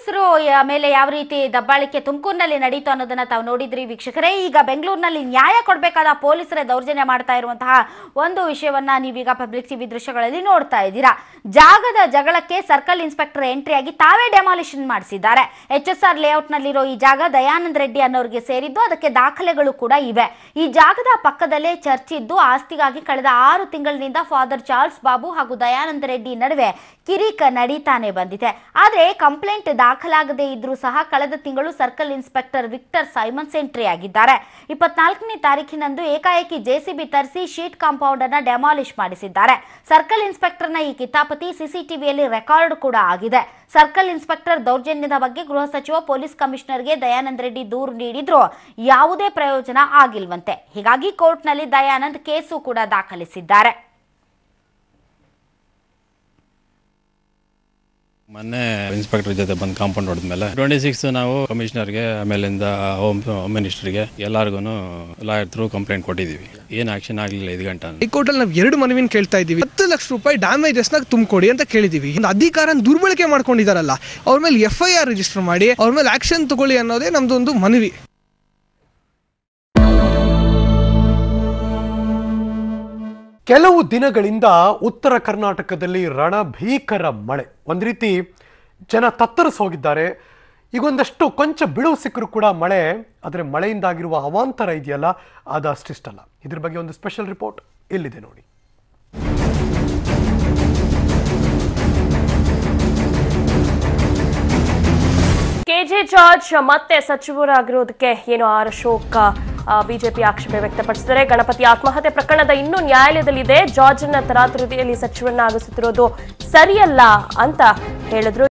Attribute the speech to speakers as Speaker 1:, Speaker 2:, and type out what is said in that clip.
Speaker 1: ಪೊಲೀಸರು ಯ- ಮೇಲೆ ಯಾವ ರೀತಿ ದಬ್ಬಾಳಿಕೆ ತುಮಕೂರಿನಲ್ಲಿ ನಡೀತು ಅನ್ನೋದನ್ನ ತಾವು ನೋಡಿದ್ರಿ ವೀಕ್ಷಕರೇ ಈಗ ಬೆಂಗಳೂರಿನಲ್ಲಿ ನ್ಯಾಯ ಕೊಡಬೇಕಾದ ಪೊಲೀಸರೇ ದೌರ್ಜನ್ಯ ಮಾಡ್ತಾ ಇರುವಂತಹ ಒಂದು ವಿಷಯವನ್ನ ನೀವೀಗ ಪಬ್ಲಿಕ್ ಟಿವಿ ದೃಶ್ಯಗಳಲ್ಲಿ ನೋಡ್ತಾ ಇದ್ದೀರಾ ಜಾಗದ ಜಗಳಕ್ಕೆ ಸರ್ಕಲ್ ಇನ್ಸ್ಪೆಕ್ಟರ್ ಎಂಟ್ರಿ ಆಗಿ ತಾವೇ ಡೆಮಾಲಿಷನ್ ಮಾಡಿಸಿದ್ದಾರೆ ಎಚ್ ಎಸ್ ಆರ್ ಲೇಔಟ್ನಲ್ಲಿರೋ ಈ ಜಾಗ ದಯಾನಂದ್ ರೆಡ್ಡಿ ಅನ್ನೋರಿಗೆ ಸೇರಿದ್ದು ಅದಕ್ಕೆ ದಾಖಲೆಗಳು ಕೂಡ ಇವೆ ಈ ಜಾಗದ ಪಕ್ಕದಲ್ಲೇ ಚರ್ಚ್ ಇದ್ದು ಆಸ್ತಿಗಾಗಿ ಕಳೆದ ಆರು ತಿಂಗಳಿನಿಂದ ಫಾದರ್ ಚಾರ್ಲ್ಸ್ ಬಾಬು ಹಾಗೂ ದಯಾನಂದ ರೆಡ್ಡಿ ನಡುವೆ ಕಿರಿಕ ನಡೀತಾನೆ ಬಂದಿದೆ ಆದರೆ ಕಂಪ್ಲೇಂಟ್ ದಾಖಲಾಗದೇ ಇದ್ರೂ ಸಹ ಕಳೆದ ತಿಂಗಳು circle inspector Victor Simons entry ಆಗಿದ್ದಾರೆ ಇಪ್ಪತ್ನಾಲ್ಕನೇ ತಾರೀಕಿನಂದು ಏಕಾಏಕಿ ಜೆಸಿಬಿ ತರಿಸಿ ಶೀಟ್ ಕಾಂಪೌಂಡ್ ಅನ್ನ ಡೆಮಾಲಿಷ್ ಮಾಡಿಸಿದ್ದಾರೆ ಸರ್ಕಲ್ ಇನ್ಸ್ಪೆಕ್ಟರ್ನ ಈ ಕಿತಾಪತಿ ಸಿಸಿಟಿವಿಯಲ್ಲಿ ರೆಕಾರ್ಡ್ ಕೂಡ ಆಗಿದೆ ಸರ್ಕಲ್ ಇನ್ಸ್ಪೆಕ್ಟರ್ ದೌರ್ಜನ್ಯದ ಬಗ್ಗೆ ಗೃಹ ಸಚಿವ ಪೊಲೀಸ್ ಕಮಿಷನರ್ಗೆ ದಯಾನಂದ್ ರೆಡ್ಡಿ ದೂರು ನೀಡಿದ್ರು ಯಾವುದೇ ಪ್ರಯೋಜನ ಆಗಿಲ್ವಂತೆ ಹೀಗಾಗಿ ಕೋರ್ಟ್ನಲ್ಲಿ ದಯಾನಂದ್ ಕೇಸು ಕೂಡ ದಾಖಲಿಸಿದ್ದಾರೆ
Speaker 2: ಮೊನ್ನೆ ಇನ್ಸ್ಪೆಕ್ಟರ್ ಜೊತೆ ಬಂದು ಕಾಂಪೌಂಡ್ ಹೊಡೆದ್ಮೇಲೆ ಟ್ವೆಂಟಿ ಸಿಕ್ಸ್ ನಾವು ಕಮಿಷನರ್ಗೆ ಆಮೇಲಿಂದ ಹೋಮ್ ಹೋಮ್ ಮಿನಿಸ್ಟರ್ಗೆ ಎಲ್ಲಾರ್ಗು ಲಾಯರ್ ಥ್ರೂ ಕಂಪ್ಲೇಂಟ್ ಕೊಟ್ಟಿದ್ದೀವಿ ಏನು ಆಕ್ಷನ್ ಆಗಲಿಲ್ಲ ಐದು ಗಂಟೆ
Speaker 3: ಹೈಕೋರ್ಟ್ ಅಲ್ಲಿ ನಾವು ಎರಡು ಮನವಿನ ಕೇಳ್ತಾ ಇದ್ದೀವಿ ಹತ್ತು ಲಕ್ಷ ರೂಪಾಯಿ ಡ್ಯಾಮೇಜಸ್ ನ ತುಂಬಿಕೊಡಿ ಅಂತ ಕೇಳಿದೀವಿ ಒಂದು ಅಧಿಕಾರ ದುರ್ಬಳಕೆ ಮಾಡ್ಕೊಂಡಿದಾರಲ್ಲ ಅವ್ರ ಮೇಲೆ ಎಫ್ ಐ ಆರ್ ರಿಜಿಸ್ಟರ್ ಮಾಡಿ ಅವ್ರ ಮೇಲೆ ಆಕ್ಷನ್ ತಗೊಳ್ಳಿ ಅನ್ನೋದೇ ನಮ್ದೊಂದು ಮನವಿ
Speaker 4: ಕೆಲವು ದಿನಗಳಿಂದ ಉತ್ತರ ಕರ್ನಾಟಕದಲ್ಲಿ ರಣಭೀಕರ ಮಳೆ ಒಂದು ರೀತಿ ಜನ ತತ್ತರಿಸಿ ಹೋಗಿದ್ದಾರೆ ಈಗೊಂದಷ್ಟು ಕೊಂಚ ಬಿಡುವು ಸಿಕ್ಕರೂ ಕೂಡ ಮಳೆ ಆದರೆ ಮಳೆಯಿಂದಾಗಿರುವ ಅವಾಂತರ ಇದೆಯಲ್ಲ ಅದು ಅಷ್ಟಿಷ್ಟಲ್ಲ ಇದ್ರ ಬಗ್ಗೆ ಒಂದು ಸ್ಪೆಷಲ್ ರಿಪೋರ್ಟ್ ಇಲ್ಲಿದೆ ನೋಡಿ
Speaker 5: ಕೆಜೆ ಜಾರ್ಜ್ ಮತ್ತೆ ಸಚಿವರಾಗಿರೋದಕ್ಕೆ ಏನು ಆರ್ ಅಶೋಕ್ ಬಿಜೆಪಿ ಆಕ್ಷೇಪ ವ್ಯಕ್ತಪಡಿಸಿದ್ದಾರೆ ಗಣಪತಿ ಆತ್ಮಹತ್ಯೆ ಪ್ರಕರಣದ ಇನ್ನೂ ನ್ಯಾಯಾಲಯದಲ್ಲಿದೆ ಜಾರ್ಜ್ನ ತರಾತುರಿಯಲ್ಲಿ ಸಚಿವರನ್ನಾಗಿಸುತ್ತಿರೋದು ಸರಿಯಲ್ಲ ಅಂತ ಹೇಳಿದ್ರು